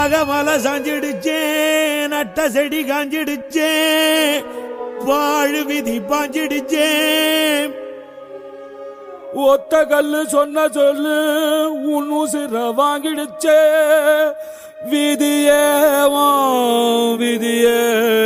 நாகமலை சாஞ்சிடுச்சேன் நட்ட செடி காஞ்சிடுச்சேன் வாழு விதி பாஞ்சிடுச்சேன் ஒத்த கல்லு சொன்ன சொல்லு உன் உசிர வாங்கிடுச்சே விதியே வா விதியே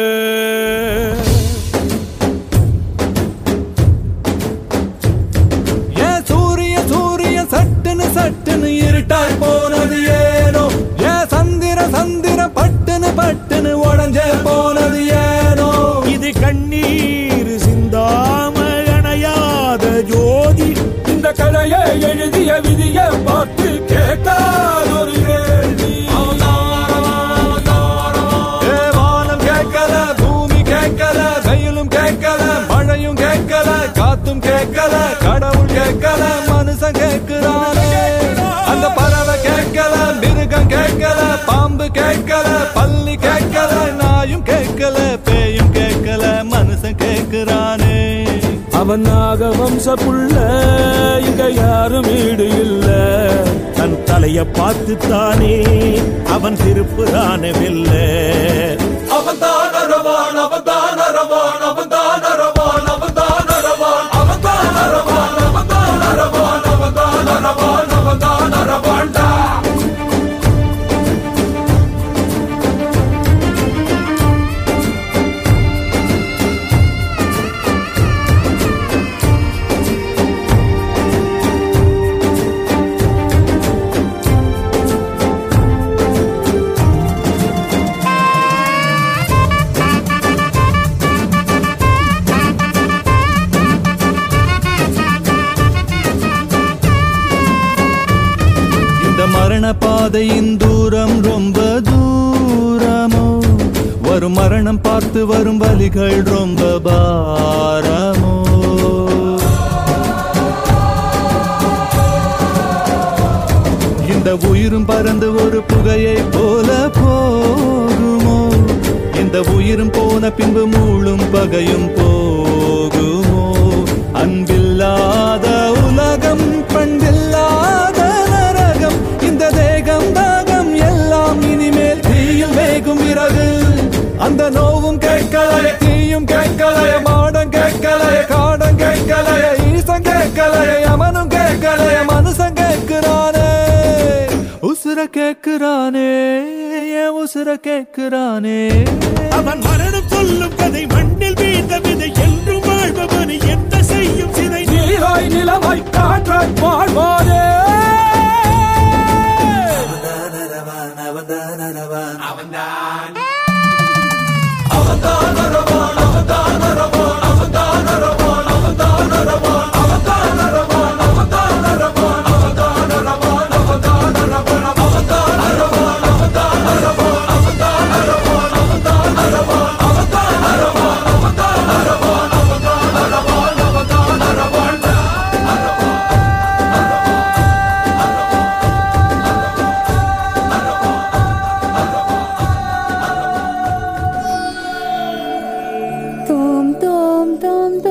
ஏன் சூரிய சூரிய சட்டுன்னு சட்டுன்னு இருட்டாய் போனது ஏனோ ஏன் சந்திர சந்திர பட்டுன்னு பட்டுன்னு உடஞ்சே போனது ஏனோ இது கண்ணீர் சிந்தாம அணையாத ஜோதி இந்த கதையை எழுதிய விதியை பார்த்து கேட்காத ஒரு கேள்வி ஏ, வானம் கேட்கல பூமி கேட்கல வெயிலும் கேட்கல மழையும் கேட்கல காத்தும் கேட்கல கடவுள் கேட்கல மனுஷன் கேட்கிறானே அந்த பறவை கேட்கல மிருகம் கேட்கல பாம்பு கேட்கல பள்ளி கேட்கல நாயும் கேட்கல பேயும் கேட்கல மனுஷன் கேட்கிறானே அவன் நாக வம்ச புள்ள இங்க யாரும் வீடு இல்ல தன் தலைய பார்த்து தானே அவன் திருப்புதானே வெல்ல அவன் தான் அரவான் அவன் தான் அரவான் அவன் தான் அரவான் அவன் தான் அரவான் அவன் தான் அரவான் அவன் தான் அரவான் அவன் தான் அரவான் அவன் தான் அரவான்டா இந்த மரண பாதையின் தூரம் ரொம்ப தூரமோ வரும் மரணம் பார்த்து வரும் வலிகள் ரொம்ப பாரமோ இந்த உயிரும் பறந்து ஒரு புகையை போல போகுமோ இந்த உயிரும் போன பின்பு மூளும் பகையும் போகுமோ அன்பில்லாத உலகம் பண்பில்லாத நரகம் இந்த தேகம் தாகம் எல்லாம் இனிமேல் தீயில் வேகும் விறகு அந்த நோவும் கேட்கலைய தீயும் கேட்கலைய மாடம் கேட்கலைய காடம் கேட்கலைய ஈசன் கேட்கலைய யமனும் கேட்கலைய மனுஷன் கேட்கிறானே உசுர கேட்கிறானே என் உசுர கேட்கிறானே அவன் மரணம் சொல்லும் கதை மண்ணில் வீழ்ந்த விதை என்றும் வாழ்பவன் என்ன செய்யும் சிதை நீராய் நிலமாய் காற்றாய் வாழ்வானே Tom, tom, tom,